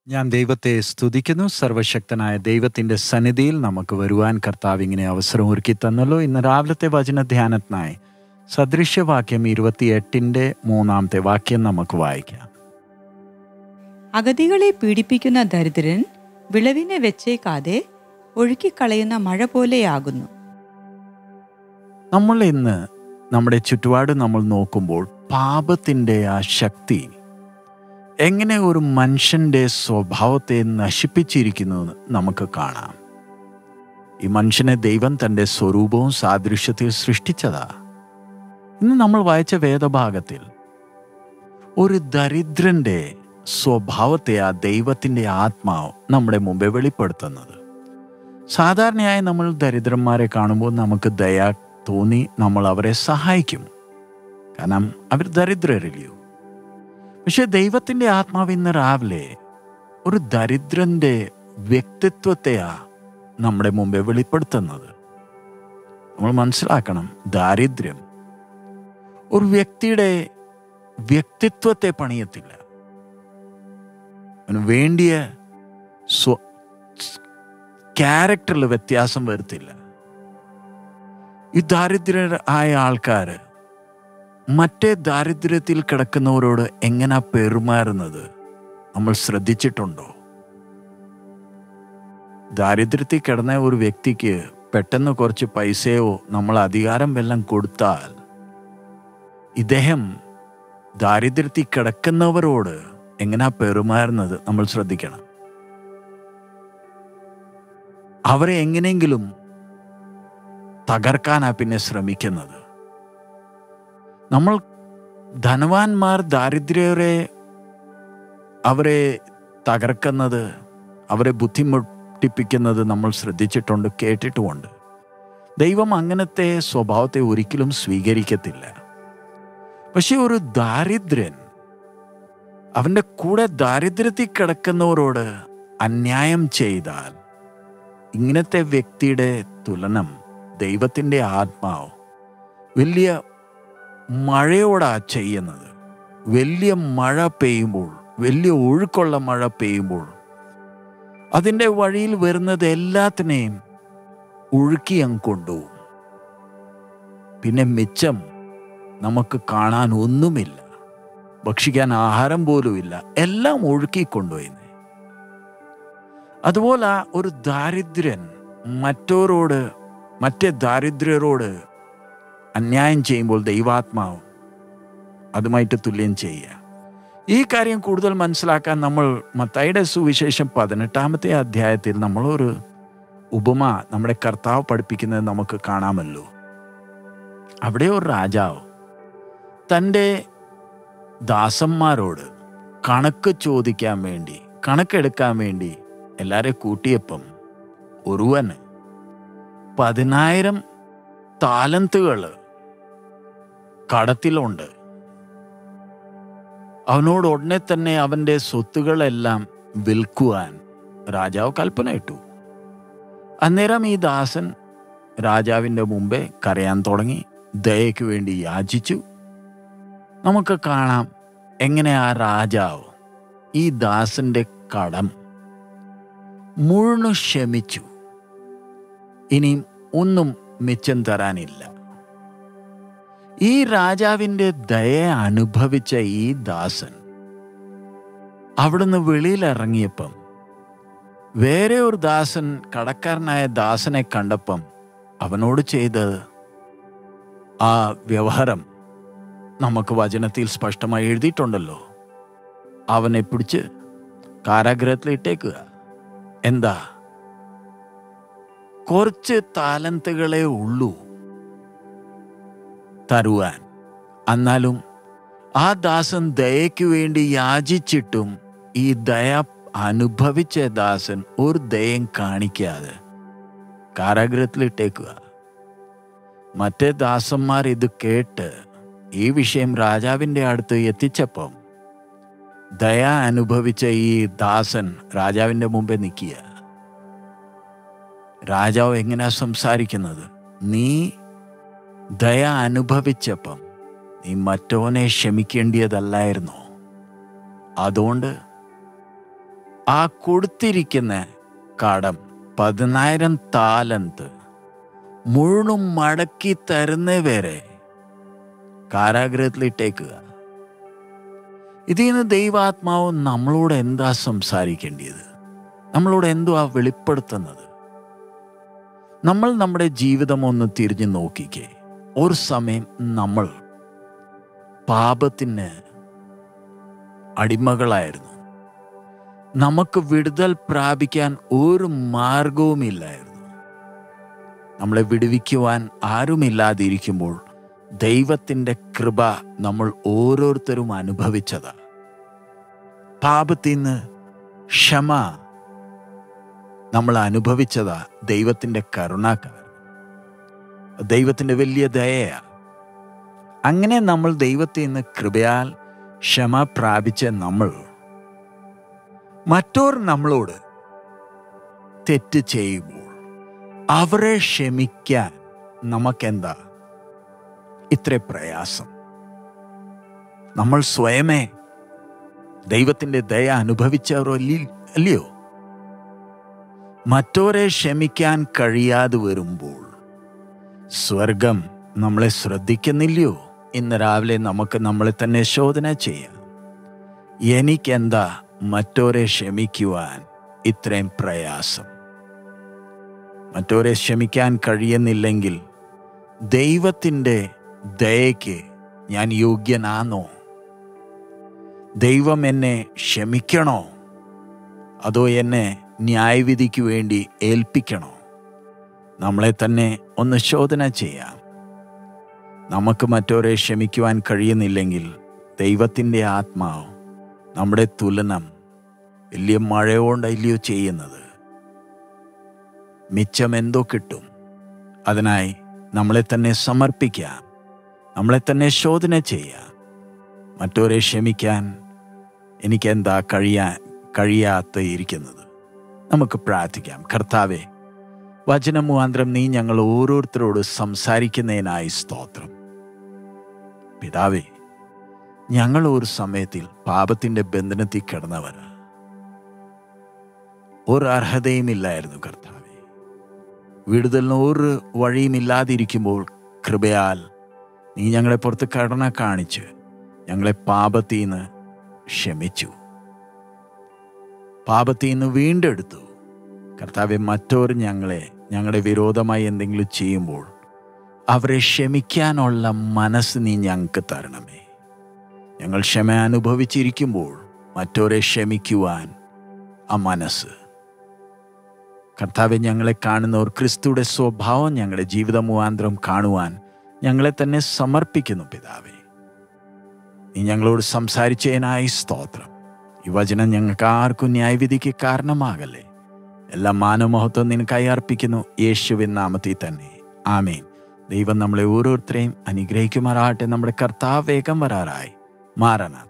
ഞാൻ ദൈവത്തെ സ്തുതിക്കുന്നു സർവശക്തനായ ദൈവത്തിൻ്റെ സന്നിധിയിൽ നമുക്ക് വരുവാൻ കർത്താവ് ഇങ്ങനെ അവസരം ഒരുക്കി തന്നല്ലോ ഇന്ന് രാവിലത്തെ വചന ധ്യാനത്തിനായി സദൃശ്യവാക്യം ഇരുപത്തിയെട്ടിൻ്റെ മൂന്നാമത്തെ വാക്യം നമുക്ക് വായിക്കാം അഗതികളെ പീഡിപ്പിക്കുന്ന ദരിദ്രൻ വിളവിനെ വെച്ചേക്കാതെ ഒഴുക്കിക്കളയുന്ന മഴ പോലെയാകുന്നു നമ്മൾ ഇന്ന് നമ്മുടെ ചുറ്റുപാട് നമ്മൾ നോക്കുമ്പോൾ പാപത്തിൻ്റെ ആ ശക്തി എങ്ങനെ ഒരു മനുഷ്യൻ്റെ സ്വഭാവത്തെ നശിപ്പിച്ചിരിക്കുന്നു എന്ന് നമുക്ക് കാണാം ഈ മനുഷ്യനെ ദൈവം തൻ്റെ സ്വരൂപവും സാദൃശ്യത്തിൽ സൃഷ്ടിച്ചതാ ഇന്ന് നമ്മൾ വായിച്ച വേദഭാഗത്തിൽ ഒരു ദരിദ്രന്റെ സ്വഭാവത്തെ ആ ദൈവത്തിൻ്റെ ആത്മാവ് നമ്മുടെ മുമ്പേ വെളിപ്പെടുത്തുന്നത് സാധാരണയായി നമ്മൾ ദരിദ്രന്മാരെ കാണുമ്പോൾ നമുക്ക് ദയ തോന്നി നമ്മൾ അവരെ സഹായിക്കും കാരണം അവർ ദരിദ്രരില്ലയോ പക്ഷെ ദൈവത്തിൻ്റെ ആത്മാവ് ഇന്ന് രാവിലെ ഒരു ദരിദ്രന്റെ വ്യക്തിത്വത്തെയാ നമ്മുടെ മുമ്പേ വെളിപ്പെടുത്തുന്നത് നമ്മൾ മനസ്സിലാക്കണം ദാരിദ്ര്യം ഒരു വ്യക്തിയുടെ വ്യക്തിത്വത്തെ പണിയത്തില്ല അവന് വേണ്ടിയ സ്വ ക്യാരക്ടറിൽ വ്യത്യാസം വരുത്തില്ല ഈ ദാരിദ്ര്യരായ ആൾക്കാർ മറ്റേ ദാരിദ്ര്യത്തിൽ കിടക്കുന്നവരോട് എങ്ങനെ പെരുമാറുന്നത് നമ്മൾ ശ്രദ്ധിച്ചിട്ടുണ്ടോ ദാരിദ്ര്യത്തിൽ കിടന്ന ഒരു വ്യക്തിക്ക് പെട്ടെന്ന് കുറച്ച് പൈസയോ നമ്മൾ അധികാരം വല്ലം കൊടുത്താൽ ഇദ്ദേഹം ദാരിദ്ര്യത്തിൽ കിടക്കുന്നവരോട് എങ്ങനെയാ പെരുമാറുന്നത് നമ്മൾ ശ്രദ്ധിക്കണം അവരെ എങ്ങനെയെങ്കിലും തകർക്കാനാ പിന്നെ ശ്രമിക്കുന്നത് നമ്മൾ ധനവാന്മാർ ദാരിദ്ര്യരെ അവരെ തകർക്കുന്നത് അവരെ ബുദ്ധിമുട്ടിപ്പിക്കുന്നത് നമ്മൾ ശ്രദ്ധിച്ചിട്ടുണ്ട് കേട്ടിട്ടുമുണ്ട് ദൈവം അങ്ങനത്തെ സ്വഭാവത്തെ ഒരിക്കലും സ്വീകരിക്കത്തില്ല പക്ഷെ ഒരു ദാരിദ്ര്യൻ അവൻ്റെ കൂടെ ദാരിദ്ര്യത്തിൽ കിടക്കുന്നവരോട് അന്യായം ചെയ്താൽ ഇങ്ങനത്തെ വ്യക്തിയുടെ തുലനം ദൈവത്തിൻ്റെ ആത്മാവ് വലിയ മഴയോടാ ചെയ്യുന്നത് വലിയ മഴ പെയ്യുമ്പോൾ വലിയ ഒഴുക്കുള്ള മഴ പെയ്യുമ്പോൾ അതിൻ്റെ വഴിയിൽ വരുന്നത് എല്ലാത്തിനെയും ഒഴുക്കി അങ്ങ് കൊണ്ടുപോകും പിന്നെ മിച്ചം നമുക്ക് കാണാൻ ഒന്നുമില്ല ഭക്ഷിക്കാൻ ആഹാരം പോലുമില്ല എല്ലാം ഒഴുക്കി കൊണ്ടുപോയി അതുപോലെ ഒരു ദാരിദ്ര്യൻ മറ്റോരോട് മറ്റേ ദാരിദ്ര്യരോട് അന്യായം ചെയ്യുമ്പോൾ ദൈവാത്മാവ് അതുമായിട്ട് തുല്യം ചെയ്യുക ഈ കാര്യം കൂടുതൽ മനസ്സിലാക്കാൻ നമ്മൾ മത്തായിയുടെ സുവിശേഷം പതിനെട്ടാമത്തെ അധ്യായത്തിൽ നമ്മളൊരു ഉപമ നമ്മുടെ കർത്താവ് പഠിപ്പിക്കുന്നത് നമുക്ക് കാണാമല്ലോ അവിടെ ഒരു രാജാവ് തൻ്റെ ദാസന്മാരോട് കണക്ക് ചോദിക്കാൻ വേണ്ടി കണക്കെടുക്കാൻ വേണ്ടി എല്ലാരെ കൂട്ടിയപ്പം ഒരുവന് പതിനായിരം താലന്തുകൾ കടത്തിലുണ്ട് അവനോട് ഉടനെ തന്നെ അവൻ്റെ സ്വത്തുകളെല്ലാം വിൽക്കുവാൻ രാജാവ് കൽപ്പന ഇട്ടു അന്നേരം ഈ ദാസൻ രാജാവിൻ്റെ മുമ്പേ കരയാൻ തുടങ്ങി ദയയ്ക്ക് വേണ്ടി യാചിച്ചു നമുക്ക് കാണാം എങ്ങനെ ആ രാജാവ് ഈ ദാസന്റെ കടം മുഴുവൻ ക്ഷമിച്ചു ഇനിയും ഒന്നും മിച്ചം തരാനില്ല ഈ രാജാവിൻ്റെ ദയ അനുഭവിച്ച ഈ ദാസൻ അവിടുന്ന് വെളിയിലിറങ്ങിയപ്പം വേറെ ഒരു ദാസൻ കടക്കാരനായ ദാസനെ കണ്ടപ്പം അവനോട് ചെയ്തത് ആ വ്യവഹാരം നമുക്ക് വചനത്തിൽ സ്പഷ്ടമായി എഴുതിയിട്ടുണ്ടല്ലോ അവനെ പിടിച്ച് കാരാഗ്രഹത്തിൽ ഇട്ടേക്കുക എന്താ കുറച്ച് താലന്തുകളെ ഉള്ളൂ തരുവാൻ എന്നാലും ആ ദാസൻ ദയയ്ക്ക് വേണ്ടി യാചിച്ചിട്ടും ഈ ദയ അനുഭവിച്ച ദാസൻ ഒരു ദയം കാണിക്കാതെ കാരാഗ്രഹത്തിലിട്ടേക്കുക മറ്റേ ദാസന്മാർ ഇത് കേട്ട് ഈ വിഷയം രാജാവിൻ്റെ അടുത്ത് എത്തിച്ചപ്പം ദയ അനുഭവിച്ച ഈ ദാസൻ രാജാവിൻ്റെ മുമ്പേ നിൽക്കുക രാജാവ് എങ്ങനെയാ സംസാരിക്കുന്നത് നീ ദയ അനുഭവിച്ചപ്പം നീ മറ്റോനെ ക്ഷമിക്കേണ്ടിയതല്ലായിരുന്നോ അതുകൊണ്ട് ആ കൊടുത്തിരിക്കുന്ന കടം പതിനായിരം താലന്ത് മുഴുവനും മടക്കി തരുന്നവരെ കാരാഗ്രഹത്തിലിട്ടേക്കുക ഇതിൽ നിന്ന് ദൈവാത്മാവ് നമ്മളോട് എന്താ സംസാരിക്കേണ്ടത് നമ്മളോട് എന്തുവാ വെളിപ്പെടുത്തുന്നത് നമ്മൾ നമ്മുടെ ജീവിതം ഒന്ന് തിരിഞ്ഞു നോക്കിക്കേ ഒരു സമയം നമ്മൾ പാപത്തിന് അടിമകളായിരുന്നു നമുക്ക് വിടുതൽ പ്രാപിക്കാൻ ഒരു മാർഗവുമില്ലായിരുന്നു നമ്മളെ വിടുവിക്കുവാൻ ആരുമില്ലാതിരിക്കുമ്പോൾ ദൈവത്തിൻ്റെ കൃപ നമ്മൾ ഓരോരുത്തരും അനുഭവിച്ചതാ പാപത്തിൽ നിന്ന് ക്ഷമ നമ്മൾ അനുഭവിച്ചതാ ദൈവത്തിൻ്റെ കരുണാക്കാർ ദൈവത്തിൻ്റെ വലിയ ദയയാ അങ്ങനെ നമ്മൾ ദൈവത്തിൽ നിന്ന് കൃപയാൽ ക്ഷമ പ്രാപിച്ച നമ്മൾ മറ്റോർ നമ്മളോട് തെറ്റ് ചെയ്യുമ്പോൾ അവരെ ക്ഷമിക്കാൻ നമുക്കെന്താ ഇത്ര പ്രയാസം നമ്മൾ സ്വയമേ ദൈവത്തിൻ്റെ ദയ അനുഭവിച്ചവരോ അല്ലി- അല്ലയോ മറ്റോരെ ക്ഷമിക്കാൻ കഴിയാതെ വരുമ്പോൾ സ്വർഗം നമ്മളെ ശ്രദ്ധിക്കുന്നില്ലയോ ഇന്ന് രാവിലെ നമുക്ക് നമ്മളെ തന്നെ ശോധന ചെയ്യാം എനിക്കെന്താ മറ്റോരെ ക്ഷമിക്കുവാൻ ഇത്രയും പ്രയാസം മറ്റോരെ ക്ഷമിക്കാൻ കഴിയുന്നില്ലെങ്കിൽ ദൈവത്തിൻ്റെ ദയയ്ക്ക് ഞാൻ യോഗ്യനാണോ ദൈവം എന്നെ ക്ഷമിക്കണോ അതോ എന്നെ ന്യായവിധിക്ക് വേണ്ടി ഏൽപ്പിക്കണോ നമ്മളെ തന്നെ ഒന്ന് ശോധന ചെയ്യാം നമുക്ക് മറ്റോരെ ക്ഷമിക്കുവാൻ കഴിയുന്നില്ലെങ്കിൽ ദൈവത്തിൻ്റെ ആത്മാവ് നമ്മുടെ തുലനം വലിയ മഴയോണ്ടല്ലയോ ചെയ്യുന്നത് മിച്ചം എന്തോ കിട്ടും അതിനായി നമ്മളെ തന്നെ സമർപ്പിക്കാം നമ്മളെ തന്നെ ശോധന ചെയ്യാം മറ്റോരെ ക്ഷമിക്കാൻ എനിക്കെന്താ കഴിയാൻ കഴിയാത്ത ഇരിക്കുന്നത് നമുക്ക് പ്രാർത്ഥിക്കാം കർത്താവെ വചനം മുഖാന്തരം നീ ഞങ്ങൾ ഓരോരുത്തരോട് സംസാരിക്കുന്നതിനായി സ്തോത്രം പിതാവേ ഞങ്ങൾ ഒരു സമയത്തിൽ പാപത്തിന്റെ ബന്ധനത്തിൽ കിടന്നവരാ ഒരു അർഹതയുമില്ലായിരുന്നു കർത്താവെ വിടുതലിന് ഒരു വഴിയുമില്ലാതിരിക്കുമ്പോൾ കൃപയാൽ നീ ഞങ്ങളെ പുറത്ത് കടന കാണിച്ച് ഞങ്ങളെ പാപത്തിൽ നിന്ന് ക്ഷമിച്ചു പാപത്തിൽ നിന്ന് വീണ്ടെടുത്തു കർത്താവെ മറ്റോർ ഞങ്ങളെ ഞങ്ങളുടെ വിരോധമായി എന്തെങ്കിലും ചെയ്യുമ്പോൾ അവരെ ക്ഷമിക്കാനുള്ള മനസ്സ് നീ ഞങ്ങൾക്ക് തരണമേ ഞങ്ങൾ ക്ഷമ അനുഭവിച്ചിരിക്കുമ്പോൾ മറ്റോരെ ക്ഷമിക്കുവാൻ ആ മനസ്സ് കർത്താവെ ഞങ്ങളെ കാണുന്നവർ ക്രിസ്തുയുടെ സ്വഭാവം ഞങ്ങളുടെ ജീവിത മുഖാന്തരം കാണുവാൻ ഞങ്ങളെ തന്നെ സമർപ്പിക്കുന്നു പിതാവേ നീ ഞങ്ങളോട് സംസാരിച്ചതിനായി സ്തോത്രം ഈ വചനം ഞങ്ങൾക്ക് ആർക്കും ന്യായവിധിക്ക് കാരണമാകല്ലേ എല്ലാ മാനമഹത്വം നിനക്കായി അർപ്പിക്കുന്നു യേശുവിൻ നാമത്തിൽ തന്നെ ആമേൻ ദൈവം നമ്മളെ ഓരോരുത്തരെയും അനുഗ്രഹിക്കുമാറാകട്ടെ നമ്മുടെ കർത്താവ് വേഗം വരാറായി മാറണം